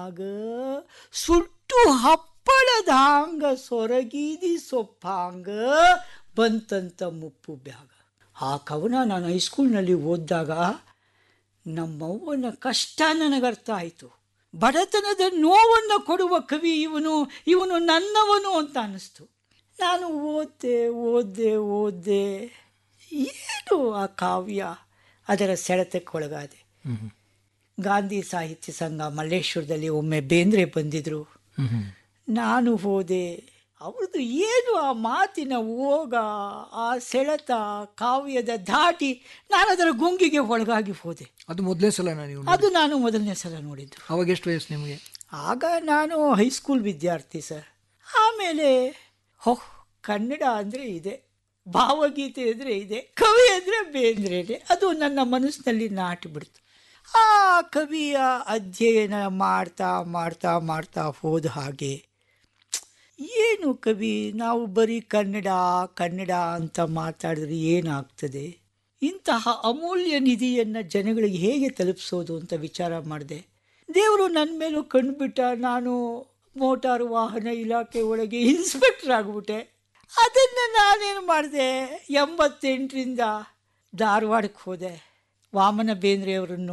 ಆಗ ಸುಟ್ಟು ಹಪ್ಪಳದಾಂಗ ಸೊರಗೀದಿ ಸೊಪ್ಪಾಂಗ ಬಂತಂತ ಮುಪ್ಪು ಬ್ಯಾಗ ಆ ಕವನ ನಾನು ಹೈಸ್ಕೂಲ್ನಲ್ಲಿ ಓದಿದಾಗ ನಮ್ಮವ್ವನ ಕಷ್ಟ ನನಗರ್ಥ ಆಯಿತು ಬಡತನದ ನೋವನ್ನು ಕೊಡುವ ಕವಿ ಇವನು ಇವನು ನನ್ನವನು ಅಂತ ಅನ್ನಿಸ್ತು ನಾನು ಓದ್ದೆ ಓದ್ದೆ ಓದ್ದೆ ಏನು ಆ ಕಾವ್ಯ ಅದರ ಸೆಳೆತಕ್ಕೊಳಗಾದೆ ಗಾಂಧಿ ಸಾಹಿತ್ಯ ಸಂಘ ಮಲ್ಲೇಶ್ವರದಲ್ಲಿ ಒಮ್ಮೆ ಬೇಂದ್ರೆ ಬಂದಿದ್ರು ನಾನು ಹೋದೆ ಅವ್ರದ್ದು ಏನು ಆ ಮಾತಿನ ಓಗ ಆ ಸೆಳೆತ ಕಾವ್ಯದ ಧಾಟಿ ನಾನು ಅದರ ಗುಂಗಿಗೆ ಒಳಗಾಗಿ ಹೋದೆ ಅದು ಮೊದಲೇ ಸಲ ನೀವು ಅದು ನಾನು ಮೊದಲನೇ ಸಲ ನೋಡಿದ್ದು ಅವಾಗ ಎಷ್ಟು ವಯಸ್ಸು ನಿಮಗೆ ಆಗ ನಾನು ಹೈಸ್ಕೂಲ್ ವಿದ್ಯಾರ್ಥಿ ಸರ್ ಆಮೇಲೆ ಹೋಹ್ ಕನ್ನಡ ಅಂದರೆ ಇದೆ ಭಾವಗೀತೆ ಅಂದರೆ ಇದೆ ಕವಿ ಅಂದರೆ ಬೇಂದ್ರೆನೆ ಅದು ನನ್ನ ಮನಸ್ಸಿನಲ್ಲಿ ನಾಟಿಬಿಡ್ತು ಆ ಕವಿಯ ಅಧ್ಯಯನ ಮಾಡ್ತಾ ಮಾಡ್ತಾ ಮಾಡ್ತಾ ಹೋದ ಹಾಗೆ ಏನು ಕವಿ ನಾವು ಬರೀ ಕನ್ನಡ ಕನ್ನಡ ಅಂತ ಮಾತಾಡಿದ್ರೆ ಏನಾಗ್ತದೆ ಇಂತಹ ಅಮೂಲ್ಯ ನಿಧಿಯನ್ನು ಜನಗಳಿಗೆ ಹೇಗೆ ತಲುಪಿಸೋದು ಅಂತ ವಿಚಾರ ಮಾಡಿದೆ ದೇವರು ನನ್ನ ಮೇಲೂ ಕಂಡುಬಿಟ್ಟ ನಾನು ಮೋಟಾರು ವಾಹನ ಇಲಾಖೆ ಒಳಗೆ ಇನ್ಸ್ಪೆಕ್ಟರ್ ಆಗಿಬಿಟ್ಟೆ ಅದನ್ನು ನಾನೇನು ಮಾಡಿದೆ ಎಂಬತ್ತೆಂಟರಿಂದ ಧಾರವಾಡಕ್ಕೆ ಹೋದೆ ವಾಮನ ಬೇಂದ್ರೆಯವರನ್ನು